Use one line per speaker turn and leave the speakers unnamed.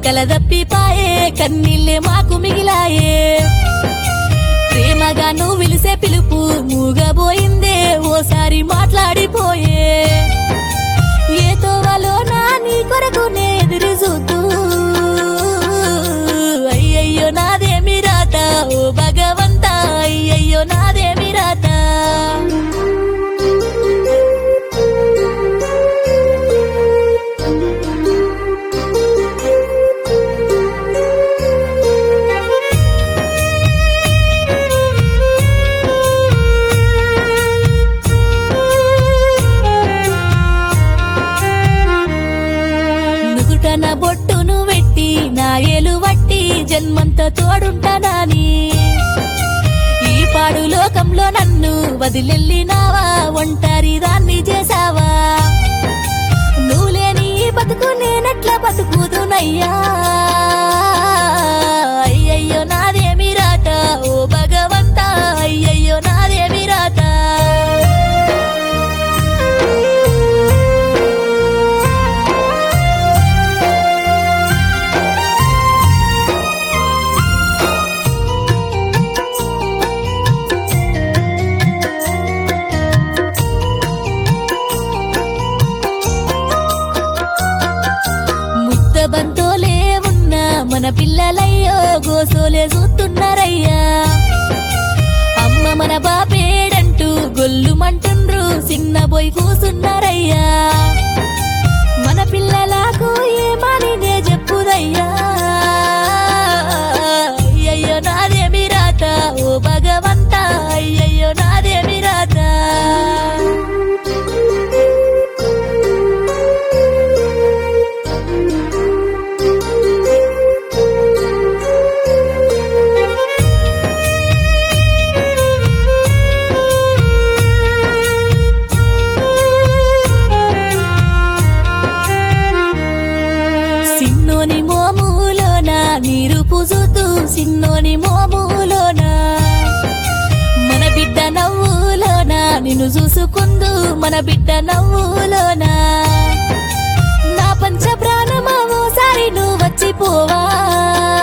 కలదప్పిపాయే కన్నీళ్ళే మాకు మిగిలాయే ప్రేమగా నువ్వు విలిసే పిలుపు మూగబోయిందే ఓసారి మాట్లాడిపోయే ఏ తోవలో నా నీ కొరకు నే ఎదురు చూస్తూ అయ్యయ్యో నాదేమి రాత ఓ భగవంత అయ్యయ్యో నాదేమి రాత నుదుటన బొట్టును వెట్టి నా ఏలు వట్టి జన్మంత తోడుంటానాని ఈ పాడు లోకంలో నన్ను వదిలెళ్ళినావా ఒంటరి దాన్ని చేసావా నువ్వు లేని ఈ బతుకు నేనెట్లా బతుకుదునయ్యా అయ్యయ్యో నాదేమి రాత ఓ భగవంత అయ్యయ్యో నాదేమి రాత ముద్ద బంతోలే ఉన్న మన పిల్లలయ్యో గోసోలే చూస్తున్నారయ్యా అమ్మ మన బాపేడంటూ గొల్లుమంటుండ్రు చిన్న పోయి కూసున్నారయ్యా మన పిల్లలకు ఏమని నే చెప్పుదయ్యా అయ్యయ్యో నాదేమి రాత ఓ భగవంత అయ్యయ్యో నాదేమి రాత సిన్నోని మోములోన నీరు పుజుతూ సిన్నోని మోములోన మన బిడ్డ నవ్వులోన నిన్ను చూసుకుందు మన బిడ్డ నవ్వులోన నా పంచ ప్రాణమా ఓసారి నువ్వు వచ్చిపోవా